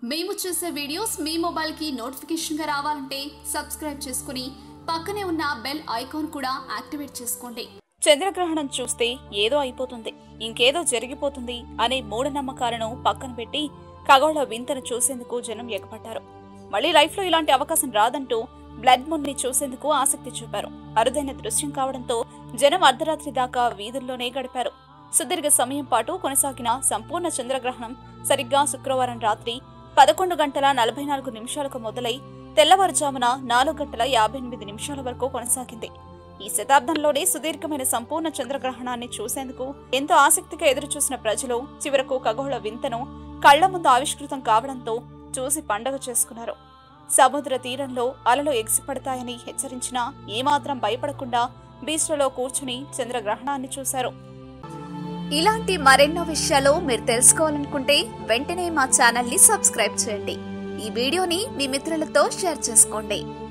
మేము చేసే వీడియోస్ మీ మొబైల్కి నోటిఫికేషన్గా రావాలంటే సబ్స్క్రైబ్ చేసుకుని పక్కనే ఉన్న బెల్ ఐకాన్ కూడా యాక్టివేట్ చేసుకోండి చంద్రగ్రహణం చూస్తే ఏదో అయిపోతుంది ఇంకేదో జరిగిపోతుంది అనే మూఢనమ్మకాలను పక్కన పెట్టి ఖగోళ వింతను చూసేందుకు జనం ఎగపడ్డారు మళ్ళీ లైఫ్లో ఇలాంటి అవకాశం రాదంటూ బ్లడ్ మూన్ ని చూసేందుకు ఆసక్తి చూపారు అరుదైన దృశ్యం కావడంతో జనం అర్ధరాత్రి దాకా వీధుల్లోనే గడిపారు సుదీర్ఘ సమయం పాటు కొనసాగిన సంపూర్ణ చంద్రగ్రహణం సరిగ్గా శుక్రవారం రాత్రి పదకొండు గంటల నలభై నాలుగు నిమిషాలకు మొదలై తెల్లవారుజామున నాలుగు గంటల యాభై ఎనిమిది నిమిషాల వరకు కొనసాగింది ఈ శతాబ్దంలోనే సుదీర్ఘమైన సంపూర్ణ చంద్రగ్రహణాన్ని చూసేందుకు ఎంతో ఆసక్తిగా ఎదురుచూసిన ప్రజలు చివరకు ఖగోళ వింతను కళ్ల ముందు ఆవిష్కృతం కావడంతో చూసి పండగ చేసుకున్నారు సముద్ర తీరంలో అలలు ఎగిసిపడతాయని హెచ్చరించినా ఏమాత్రం భయపడకుండా బీచ్లలో కూర్చుని చంద్రగ్రహణాన్ని చూశారు ఇలాంటి మరెన్నో విషయాలు మీరు తెలుసుకోవాలనుకుంటే వెంటనే మా ఛానల్ ని సబ్స్క్రైబ్ చేయండి ఈ వీడియోని మీ మిత్రులతో షేర్ చేసుకోండి